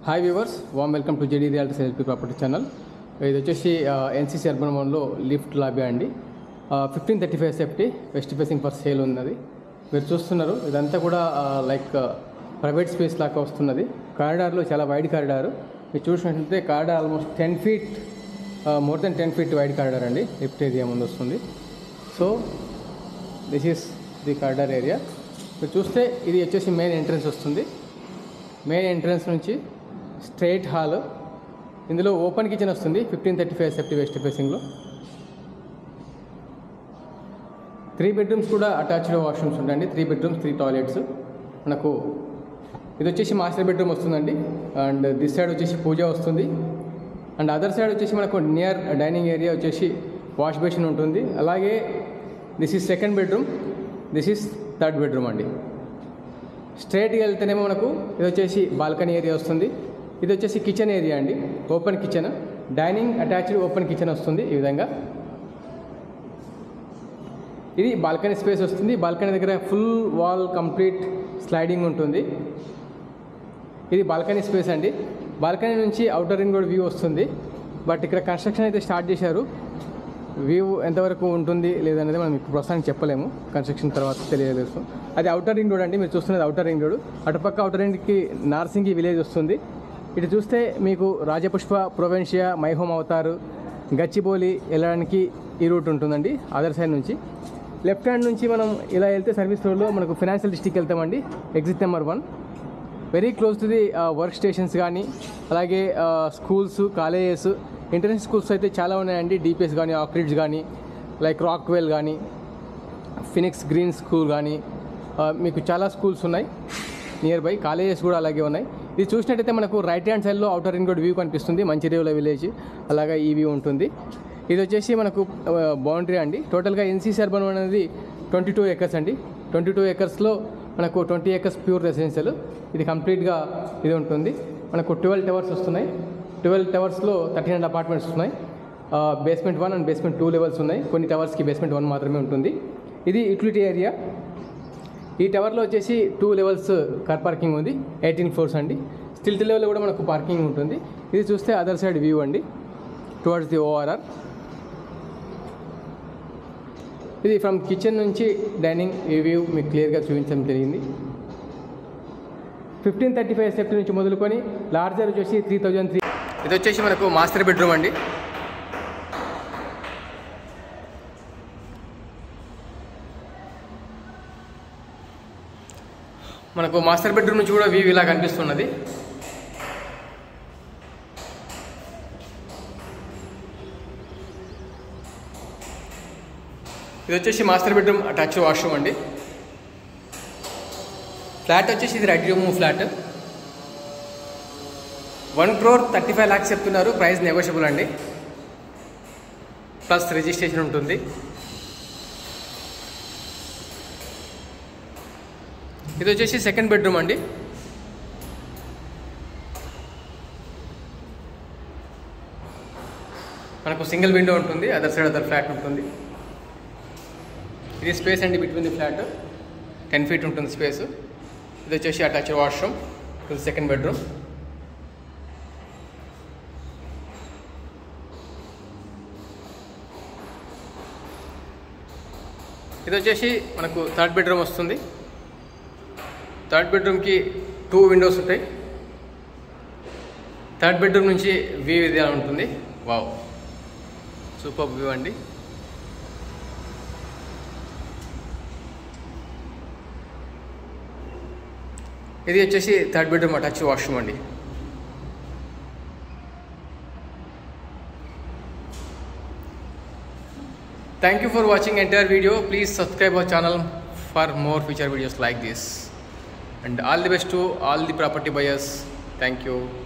Hi viewers warm welcome to JD reality selfie property channel ఇది వచ్చేసి NCC urban వన్లో lift lobby అండి fifteen thirty five SFT west facing for sale ఉన్నది మీరు చూస్తున్నారు ఇదంతా కూడా లైక్ ప్రైవేట్ స్పేస్ లాగా వస్తున్నది కారిడార్లో చాలా వైడ్ కారిడార్ మీరు చూసినట్లయితే corridor almost ten feet more than ten feet wide corridor అండి లిఫ్ట్ ఏరియా ముందు వస్తుంది so this is the corridor area మీరు చూస్తే ఇది వచ్చేసి మెయిన్ ఎంట్రన్స్ వస్తుంది మెయిన్ ఎంట్రన్స్ నుంచి స్ట్రైట్ హాల్ ఇందులో ఓపెన్ కిచెన్ వస్తుంది fifteen thirty five SFT west ఫేసింగ్లో త్రీ బెడ్రూమ్స్ కూడా అటాచ్డ్ వాష్రూమ్స్ ఉంటాయండి త్రీ బెడ్రూమ్స్ త్రీ టాయిలెట్స్ మనకు ఇది వచ్చేసి మాస్టర్ బెడ్రూమ్ వస్తుందండి అండ్ దిస్ సైడ్ వచ్చేసి పూజ వస్తుంది అండ్ అదర్ సైడ్ వచ్చేసి మనకు నియర్ డైనింగ్ ఏరియా వచ్చేసి వాష్ బేసిన్ ఉంటుంది అలాగే this is second bedroom this is third bedroom అండి స్ట్రైట్గా వెళ్తేనేమో మనకు ఇది వచ్చేసి బాల్కనీ ఏరియా వస్తుంది ఇది వచ్చేసి కిచెన్ ఏరియా అండి open kitchen dining attached open kitchen వస్తుంది ఈ విధంగా ఇది బాల్కనీ స్పేస్ వస్తుంది బాల్కనీ దగ్గర ఫుల్ వాల్ కంప్లీట్ స్లైడింగ్ ఉంటుంది ఇది బాల్కనీ స్పేస్ అండి బాల్కనీ నుంచి అవుటర్ రింగ్ రోడ్ వ్యూ వస్తుంది బట్ ఇక్కడ కన్స్ట్రక్షన్ అయితే స్టార్ట్ చేశారు వ్యూ ఎంతవరకు ఉంటుంది లేదనేది మనం ఇప్పుడు ప్రస్తుతానికి చెప్పలేము కన్స్ట్రక్షన్ తర్వాత తెలియలేదు అది అవుటర్ రింగ్ రోడ్ అండి మీరు చూస్తున్నది అవుటర్ రింగ్ రోడ్ అటుపక్క అవుటర్ రింగ్కి నార్సింగి విలేజ్ వస్తుంది ఇటు చూస్తే మీకు రాజపుష్ప ప్రొవెన్షియా మైహోమ్ అవతారు గచ్చిబౌలి వెళ్ళడానికి ఈ రూట్ ఉంటుందండి అదర్ సైడ్ నుంచి లెఫ్ట్ హ్యాండ్ నుంచి మనం ఇలా వెళ్తే సర్వీస్ రోడ్లో మనకు ఫినాన్షియల్ డిస్టిక్ వెళ్తామండి exit number one very close to the work stations కానీ అలాగే స్కూల్స్ కాలేజెస్ ఇంటర్నేషనల్ స్కూల్స్ అయితే చాలా ఉన్నాయండి డిపిఎస్ కానీ ఆక్రిడ్స్ కానీ లైక్ రాక్వెల్ కానీ ఫినిక్స్ గ్రీన్ స్కూల్ కానీ మీకు చాలా స్కూల్స్ ఉన్నాయి నియర్ బై కాలేజెస్ కూడా అలాగే ఉన్నాయి ఇది చూసినట్టయితే మనకు రైట్ హ్యాండ్ సైడ్లో అవుటర్ రింగ్ రోడ్ వ్యూ కనిపిస్తుంది మంచిర్యాల విలేజ్ అలాగే ఈ వ్యూ ఉంటుంది ఇది వచ్చేసి మనకు బౌండరీ అండి టోటల్గా ఎన్సీసీ అర్బన్ అనేది ట్వంటీ టూ ఎకర్స్ అండి ట్వంటీ టూ ఎకర్స్లో మనకు ట్వంటీ ఎకర్స్ ప్యూర్ రెసిడెన్షియల్ ఇది కంప్లీట్గా ఇది ఉంటుంది మనకు ట్వెల్వ్ టవర్స్ వస్తున్నాయి ట్వెల్వ్ టవర్స్లో థర్టీ నైన్ అపార్ట్మెంట్స్ ఉన్నాయి basement one and basement two levels ఉన్నాయి కొన్ని టవర్స్కి బేస్మెంట్ వన్ మాత్రమే ఉంటుంది ఇది యూటిలిటీ ఏరియా ఈ టవర్లో వచ్చేసి టూ లెవెల్స్ కార్ పార్కింగ్ ఉంది ఎయిటీన్ ఫ్లోర్స్ అండి స్టిల్ట్ లెవెల్లో కూడా మనకు పార్కింగ్ ఉంటుంది ఇది చూస్తే అదర్ సైడ్ వ్యూ అండి టువర్డ్స్ ది ఓఆర్ఆర్ ఇది ఫ్రమ్ కిచెన్ నుంచి డైనింగ్ ఈ వ్యూ మీకు క్లియర్గా చూపించడం జరిగింది ఫిఫ్టీన్ థర్టీ ఫైవ్ సెఫ్టీ నుంచి మొదలుకొని లార్జర్ వచ్చేసి త్రీ థౌజండ్ త్రీ ఇది వచ్చేసి మనకు మాస్టర్ బెడ్రూమ్ అండి మనకు మాస్టర్ బెడ్రూమ్ నుంచి కూడా వ్యూ ఇలా కనిపిస్తున్నది ఇది వచ్చేసి మాస్టర్ బెడ్రూమ్ అటాచ్ వాష్రూమ్ అండి ఫ్లాట్ వచ్చేసి ఇది bedroom flat one crore thirty five lakhs చెప్తున్నారు ప్రైస్ నెగోషియబుల్ అండి ప్లస్ రిజిస్ట్రేషన్ ఉంటుంది ఇది వచ్చేసి సెకండ్ బెడ్రూమ్ అండి మనకు సింగిల్ విండో ఉంటుంది అదర్ సైడ్ అదర్ ఫ్లాట్ ఉంటుంది ఇది స్పేస్ అండి between the flat ten feet ఉంటుంది స్పేస్ ఇది వచ్చేసి అటాచ్ వాష్రూమ్ ఇది సెకండ్ బెడ్రూమ్ ఇది వచ్చేసి మనకు థర్డ్ బెడ్రూమ్ వస్తుంది థర్డ్ బెడ్రూమ్కి టూ విండోస్ ఉంటాయి థర్డ్ బెడ్రూమ్ నుంచి వ్యూ ఇది ఉంటుంది వావ్ సూపర్ వ్యూ అండి ఇది వచ్చేసి థర్డ్ బెడ్రూమ్ అటాచ్ వాష్రూమ్ అండి thank you for watching entire video please subscribe our channel for more future videos like this, and all the best to all the property buyers. Thank you.